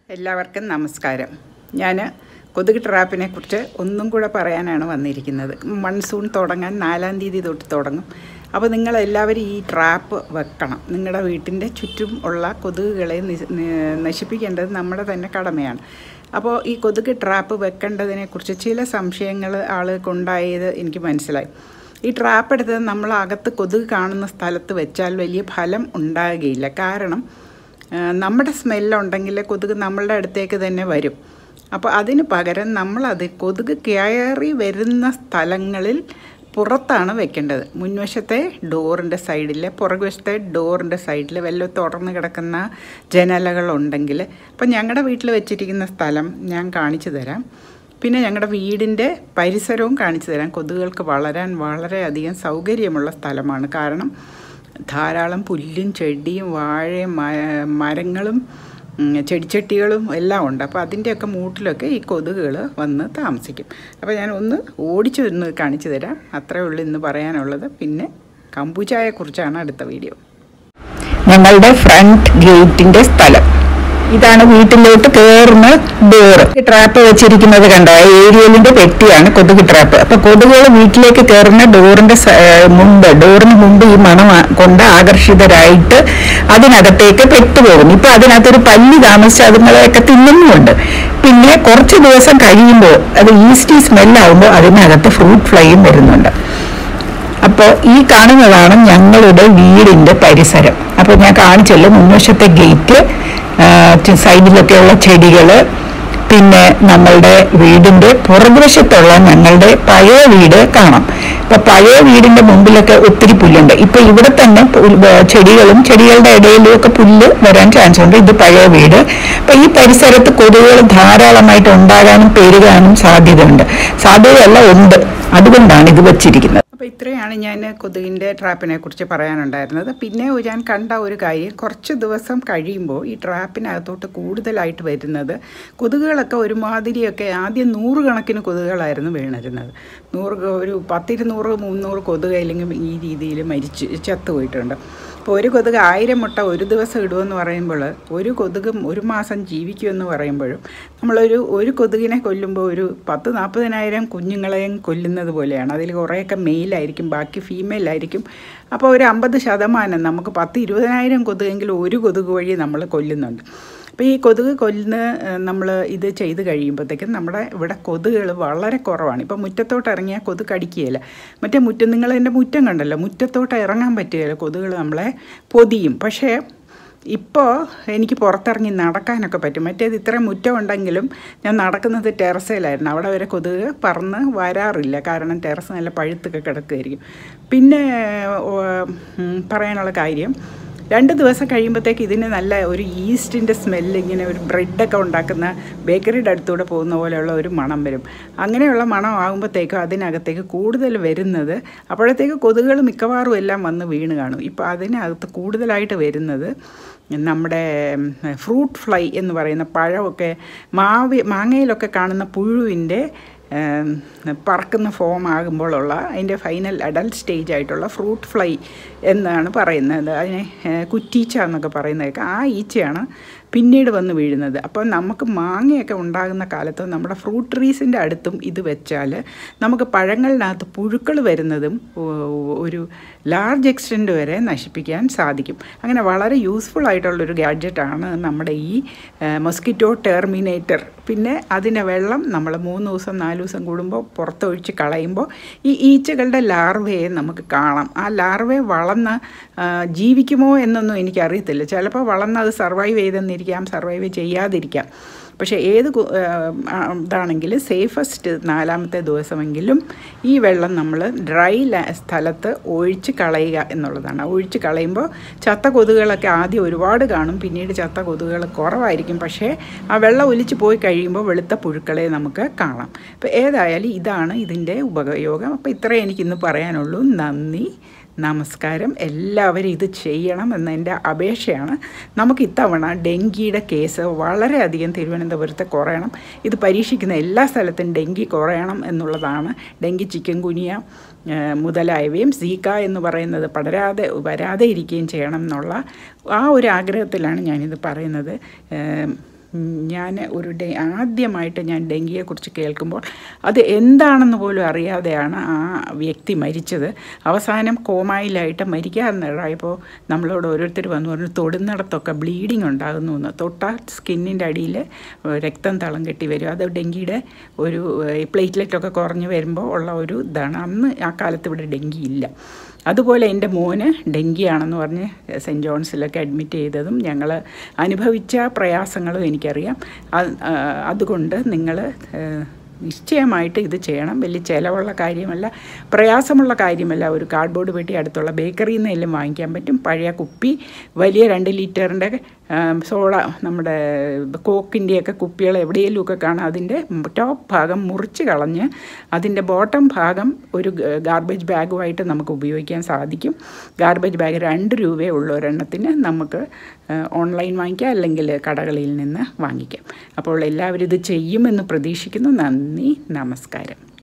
എല്ലാവർക്കും നമസ്കാരം ഞാൻ കൊതുക് ട്രാപ്പിനെ കുറിച്ച് ഒന്നും കൂടെ പറയാനാണ് വന്നിരിക്കുന്നത് മൺസൂൺ തുടങ്ങാൻ നാലാം തീയതി തൊട്ട് തുടങ്ങും അപ്പോൾ നിങ്ങളെല്ലാവരും ഈ ട്രാപ്പ് വെക്കണം നിങ്ങളുടെ വീട്ടിൻ്റെ ചുറ്റും ഉള്ള കൊതുകുകളെ നി- നി- നശിപ്പിക്കേണ്ടത് നമ്മുടെ തന്നെ കടമയാണ് അപ്പോൾ ഈ കൊതുക് ട്രാപ്പ് വെക്കേണ്ടതിനെക്കുറിച്ച് ചില സംശയങ്ങൾ ആളുകൾക്കുണ്ടായത് എനിക്ക് മനസ്സിലായി ഈ ട്രാപ്പ് എടുത്തത് നമ്മൾ അകത്ത് കൊതുക് കാണുന്ന സ്ഥലത്ത് വെച്ചാൽ വലിയ ഫലം ഉണ്ടാകുകയില്ല കാരണം ആ, നമ്മുടെ സ്മെല്ലുണ്ടെങ്കിൽ കൊതുക് നമ്മളുടെ അടുത്തേക്ക് തന്നെ വരും അപ്പോൾ അതിന് പകരം നമ്മളത് കൊതുക് കയറി വരുന്ന സ്ഥലങ്ങളിൽ പുറത്താണ് വെക്കേണ്ടത് മുൻവശത്തെ ഡോറിൻ്റെ സൈഡിൽ പുറകുവശത്തെ ഡോറിൻ്റെ സൈഡിൽ വല്ല തുറന്ന് കിടക്കുന്ന ജനലകളുണ്ടെങ്കിൽ അപ്പം ഞങ്ങളുടെ വീട്ടിൽ വെച്ചിരിക്കുന്ന സ്ഥലം ഞാൻ കാണിച്ചു തരാം പിന്നെ ഞങ്ങളുടെ വീടിൻ്റെ പരിസരവും കാണിച്ചു തരാം കൊതുകുകൾക്ക് വളരാൻ വളരെയധികം സൗകര്യമുള്ള സ്ഥലമാണ് കാരണം ധാരാളം പുല്ലും ചെടിയും വാഴയും മ- മരങ്ങളും ഉം, ചെടിച്ചട്ടികളും എല്ലാം ഉണ്ട് അപ്പോൾ അതിൻ്റെയൊക്കെ മൂട്ടിലൊക്കെ ഈ കൊതുകുകൾ വന്ന് താമസിക്കും അപ്പോൾ ഞാൻ ഒന്ന് ഓടിച്ചു ഒന്ന് കാണിച്ചു തരാം അത്രയേ ഉള്ളൂ ഇന്ന് പറയാനുള്ളത് പിന്നെ കമ്പൂച്ചായെക്കുറിച്ചാണ് അടുത്ത വീഡിയോ ഞങ്ങളുടെ ഫ്രണ്ട് ഗേറ്റിന്റെ സ്ഥലം ഇതാണ് വീട്ടിലോട്ട് കയറുന്ന ഡോറ് ട്രാപ്പ് വെച്ചിരിക്കുന്നത് കണ്ടോ ഏരിയലിന്റെ പെട്ടിയാണ് കൊതുക് ട്രാപ്പ് അപ്പൊ കൊതുകുകൾ വീട്ടിലേക്ക് കയറുന്ന ഡോറിന്റെ സ- ഏഹ് മുമ്പ് ഡോറിന് മുമ്പ് ഈ മണം ആ- കൊണ്ട് ആകർഷിതരായിട്ട് അതിനകത്തേക്ക് പെട്ടുപോകും ഇപ്പൊ അതിനകത്തൊരു പല്ലി താമസിച്ച് അതുങ്ങളെയൊക്കെ തിന്നുന്നുമുണ്ട് പിന്നെ കുറച്ച് ദിവസം കഴിയുമ്പോൾ അത് ഈസ്റ്റി സ്മെല്ലാവുമ്പോൾ അതിനകത്ത് ഫ്രൂട്ട് ഫ്ലൈയും വരുന്നുണ്ട് അപ്പോൾ ഈ കാണുന്നതാണ് ഞങ്ങളുടെ വീടിന്റെ പരിസരം അപ്പോൾ ഞാൻ കാണിച്ചല്ലോ മുൻവശത്തെ ഗേറ്റ് സൈഡിലൊക്കെയുള്ള ചെടികൾ പിന്നെ നമ്മളുടെ വീടിന്റെ പുറകുവശത്തുള്ള ഞങ്ങളുടെ പഴയ വീട് കാണാം ഇപ്പൊ പഴയ വീടിന്റെ മുമ്പിലൊക്കെ ഒത്തിരി പുല്ലുണ്ട് ഇപ്പൊ ഇവിടെ തന്നെ പുൽ- ഏർ ചെടികളും ചെടികളുടെ ഇടയിലും ഒക്കെ പുല്ല് വരാൻ ചാൻസ് ഉണ്ട് ഇത് പഴയ വീട് അപ്പൊ ഈ പരിസരത്ത് കൊതുകുകൾ ധാരാളമായിട്ട് ഉണ്ടാകാനും പെരുകാനും സാധ്യതയുണ്ട് സാധ്യതയല്ല ഉണ്ട് അതുകൊണ്ടാണ് ഇത് വച്ചിരിക്കുന്നത് അപ്പോൾ ഇത്രയാണ് ഞാൻ കൊതുകിൻ്റെ ട്രാപ്പിനെ കുറിച്ച് പറയാനുണ്ടായിരുന്നത് പിന്നെ ഞാൻ കണ്ട ഒരു കാര്യം കുറച്ച് ദിവസം കഴിയുമ്പോൾ ഈ ട്രാപ്പിനകത്തോട്ട് കൂടുതലായിട്ട് വരുന്നത് കൊതുകുകളൊക്കെ ഒരുമാതിരിയൊക്കെ ആദ്യം നൂറുകണക്കിന് കൊതുകുകളായിരുന്നു വീണിരുന്നത് നൂറ് കൊ- ഒരു പത്തിരുന്നൂറ് മുന്നൂറ് കൊതുക് അല്ലെങ്കിൽ ഈ രീതിയിൽ മരിച്ച് ചത്തുപോയിട്ടുണ്ട് അപ്പോൾ ഒരു കൊതുക് ആയിരം മുട്ട ഒരു ദിവസം ഇടുമെന്ന് പറയുമ്പോൾ ഒരു കൊതുകും ഒരു മാസം ജീവിക്കുമെന്ന് പറയുമ്പോഴും നമ്മളൊരു ഒരു കൊതുകിനെ കൊല്ലുമ്പോൾ ഒരു പത്ത് നാൽപ്പതിനായിരം കുഞ്ഞുങ്ങളെയും കൊല്ലുന്നത് പോലെയാണ് അതിൽ കുറേയൊക്കെ മെയിലായിരിക്കും ബാക്കി ഫീമെയിൽ ആയിരിക്കും അപ്പോൾ ഒരു അമ്പത് ശതമാനം നമുക്ക് പത്ത് ഇരുപതിനായിരം കൊതുകെങ്കിലും ഒരു കൊതുക് വഴി നമ്മൾ കൊല്ലുന്നുണ്ട് അപ്പോൾ ഈ കൊതുക് കൊല്ലുന്ന നമ്മൾ ഇത് ചെയ്ത് കഴിയുമ്പോഴത്തേക്കും നമ്മുടെ ഇവിടെ കൊതുകുകൾ വളരെ കുറവാണ് ഇപ്പോൾ മുറ്റത്തോട്ട് ഇറങ്ങിയാൽ കൊതുക് കടിക്കുകയില്ല മറ്റേ മുറ്റം നിങ്ങൾ എൻ്റെ മുറ്റം കണ്ടല്ലോ മുറ്റത്തോട്ട് ഇറങ്ങാൻ പറ്റുകയില്ല കൊതുകുകൾ നമ്മളെ പൊതിയും പക്ഷേ ഇപ്പോൾ എനിക്ക് പുറത്തിറങ്ങി നടക്കാനൊക്കെ പറ്റും മറ്റേത് ഇത്രയും മുറ്റം ഉണ്ടെങ്കിലും ഞാൻ നടക്കുന്നത് ടെറസയിലായിരുന്നു അവിടെ വരെ കൊതുക് പറന്ന് വരാറില്ല കാരണം ടെറസ് നല്ല പഴുത്തൊക്കെ കിടക്കുമായിരിക്കും പിന്നെ ഓ, ഉം, പറയാനുള്ള കാര്യം രണ്ട് ദിവസം കഴിയുമ്പോഴത്തേക്ക് ഇതിന് നല്ല ഒരു ഈസ്റ്റിൻ്റെ സ്മെല്ല് ഇങ്ങനെ ഒരു ബ്രെഡൊക്കെ ഉണ്ടാക്കുന്ന ബേക്കറിയുടെ അടുത്തൂടെ പോകുന്ന പോലെയുള്ള ഒരു മണം വരും അങ്ങനെയുള്ള മണം ആകുമ്പോഴത്തേക്കും അതിനകത്തേക്ക് കൂടുതൽ വരുന്നത് അപ്പോഴത്തേക്ക് കൊതുകുകൾ മിക്കവാറും എല്ലാം വന്ന് വീണ് കാണും ഇപ്പോൾ അതിനകത്ത് കൂടുതലായിട്ട് വരുന്നത് നമ്മുടെ ഫ്രൂട്ട് ഫ്ലൈ എന്ന് പറയുന്ന പഴമൊക്കെ മാവി മാങ്ങയിലൊക്കെ കാണുന്ന പുഴുവിൻ്റെ ഏം, പറക്കുന്ന ഫോം ആകുമ്പോഴുള്ള അതിൻ്റെ ഫൈനൽ അഡൽട്ട് സ്റ്റേജ് ആയിട്ടുള്ള ഫ്രൂട്ട് ഫ്ലൈ എന്നാണ് പറയുന്നത് അതിനെ ഏ, കുറ്റീച്ച എന്നൊക്കെ പറയുന്നതൊക്കെ ആ ഈച്ചയാണ് പിന്നീട് വന്ന് വീഴുന്നത് അപ്പോൾ നമുക്ക് മാങ്ങയൊക്കെ ഉണ്ടാകുന്ന കാലത്ത് നമ്മുടെ ഫ്രൂട്ട് ട്രീസിൻ്റെ അടുത്തും ഇത് വെച്ചാൽ നമുക്ക് പഴങ്ങളിനകത്ത് പുഴുക്കൾ വരുന്നതും ഓ- ഒരു ലാർജ് എക്സ്റ്റെൻറ്റ് വരെ നശിപ്പിക്കാൻ സാധിക്കും അങ്ങനെ വളരെ യൂസ്ഫുൾ ആയിട്ടുള്ളൊരു ഗാഡ്ജറ്റാണ് നമ്മുടെ ഈ മൊസ്കിറ്റോ ടെർമിനേറ്റർ പിന്നെ അതിൻ്റെ വെള്ളം നമ്മൾ മൂന്ന് ദിവസം നാല് ദിവസം കൂടുമ്പോൾ പുറത്തൊഴിച്ച് കളയുമ്പോൾ ഈ ഈച്ചകളുടെ ലാർവയെ നമുക്ക് കാണാം ആ ലാർവയെ വളർന്ന് ആ, ജീവിക്കുമോ എന്നൊന്നും എനിക്കറിയത്തില്ല ചിലപ്പോൾ വളർന്ന് അത് സർവൈവ് ചെയ്തെന്നിരിക്കാം സർവൈവ് ചെയ്യാതിരിക്കാം പക്ഷേ ഏത് കു- ആ, ഇതാണെങ്കിൽ സേഫസ്റ്റ് നാലാമത്തെ ദിവസമെങ്കിലും ഈ വെള്ളം നമ്മൾ ഡ്രൈ ലാ- സ്ഥലത്ത് ഒഴിച്ച് കളയുക എന്നുള്ളതാണ് ഒഴിച്ച് കളയുമ്പോൾ ചത്ത കൊതുകുകളൊക്കെ ആദ്യം ഒരുപാട് കാണും പിന്നീട് ചത്ത കൊതുകുകൾ കുറവായിരിക്കും പക്ഷേ ആ വെള്ളം ഒലിച്ച് പോയി കഴിയുമ്പോൾ വെളുത്ത പുഴുക്കളെ നമുക്ക് കാണാം അപ്പോൾ ഏതായാലും ഇതാണ് ഇതിൻ്റെ ഉപയോഗം അപ്പോൾ ഇത്രയേ എനിക്കിന്ന് പറയാനുള്ളൂ നന്ദി നമസ്കാരം എല്ലാവരും ഇത് ചെയ്യണം എന്നതിൻ്റെ അപേക്ഷയാണ് നമുക്ക് ഇത്തവണ ഡെങ്കിയുടെ കേസ് വളരെയധികം തിരുവനന്തപുരത്ത് കുറയണം ഇത് പരീക്ഷിക്കുന്ന എല്ലാ സ്ഥലത്തും ഡെങ്കി കുറയണം എന്നുള്ളതാണ് ഡെങ്കി ചിക്കൻ കുനിയ ഏഹ് മുതലായവയും സീക്ക എന്ന് പറയുന്നത് പടരാതെ വരാതെ ഇരിക്കുകയും ചെയ്യണം എന്നുള്ള ആ ഒരു ആഗ്രഹത്തിലാണ് ഞാനിത് പറയുന്നത് ഏഹ് ഞാൻ ഒരു ഡെ ആദ്യമായിട്ട് ഞാൻ ഡെങ്കിയെക്കുറിച്ച് കേൾക്കുമ്പോൾ അത് എന്താണെന്ന് പോലും അറിയാതെയാണ് ആ വ്യക്തി മരിച്ചത് അവസാനം കോമായിലായിട്ട് മരിക്കാറായപ്പോൾ നമ്മളോട് ഓരോരുത്തർ വന്നു പറഞ്ഞു തൊടുന്നിടത്തൊക്കെ ബ്ലീഡിങ് ഉണ്ടാകുന്നു എന്ന് തൊട്ടാൽ സ്കിന്നിൻ്റെ അടിയിൽ രക്തം തളം കെട്ടി വരും അത് ഡെങ്കിയുടെ ഒരു പ്ലേറ്റ്ലെറ്റൊക്കെ കുറഞ്ഞ് വരുമ്പോൾ ഉള്ള ഒരു ഇതാണ് അന്ന് ആ കാലത്ത് ഇവിടെ ഡെങ്കി ഇല്ല അതുപോലെ എൻ്റെ മോന് ഡെങ്കിയാണെന്ന് പറഞ്ഞ് സെൻറ്റ് ജോൺസിലൊക്കെ അഡ്മിറ്റ് ചെയ്തതും ഞങ്ങൾ അനുഭവിച്ച പ്രയാസങ്ങളും എനിക്കറിയാം അത് അതുകൊണ്ട് നിങ്ങൾ നിശ്ചയമായിട്ട് ഇത് ചെയ്യണം വലിയ ചിലവുള്ള കാര്യമല്ല പ്രയാസമുള്ള കാര്യമല്ല ഒരു കാർഡ്ബോർഡ് പെട്ടി അടുത്തുള്ള ബേക്കറിയിൽ നിന്ന് എല്ലാം വാങ്ങിക്കാൻ പറ്റും പഴയ കുപ്പി വലിയ രണ്ട് ലിറ്ററിൻ്റെ സോഡ നമ്മുടെ കോക്കിൻ്റെയൊക്കെ കുപ്പികൾ എവിടെയെങ്കിലുമൊക്കെ കാണാം അതിൻ്റെ ടോപ്പ് ഭാഗം മുറിച്ച് കളഞ്ഞ് അതിൻ്റെ ബോട്ടം ഭാഗം ഒരു ഗാർബേജ് ബാഗുമായിട്ട് നമുക്ക് ഉപയോഗിക്കാൻ സാധിക്കും ഗാർബേജ് ബാഗ് രണ്ട് രൂപയേ ഉള്ളൂ ഒരെണ്ണത്തിന് നമുക്ക് ഓൺലൈൻ വാങ്ങിക്കാം അല്ലെങ്കിൽ കടകളിൽ നിന്ന് വാങ്ങിക്കാം അപ്പോൾ എല്ലാവരും ഇത് ചെയ്യുമെന്ന് പ്രതീക്ഷിക്കുന്നു നന്ദി നമസ്കാരം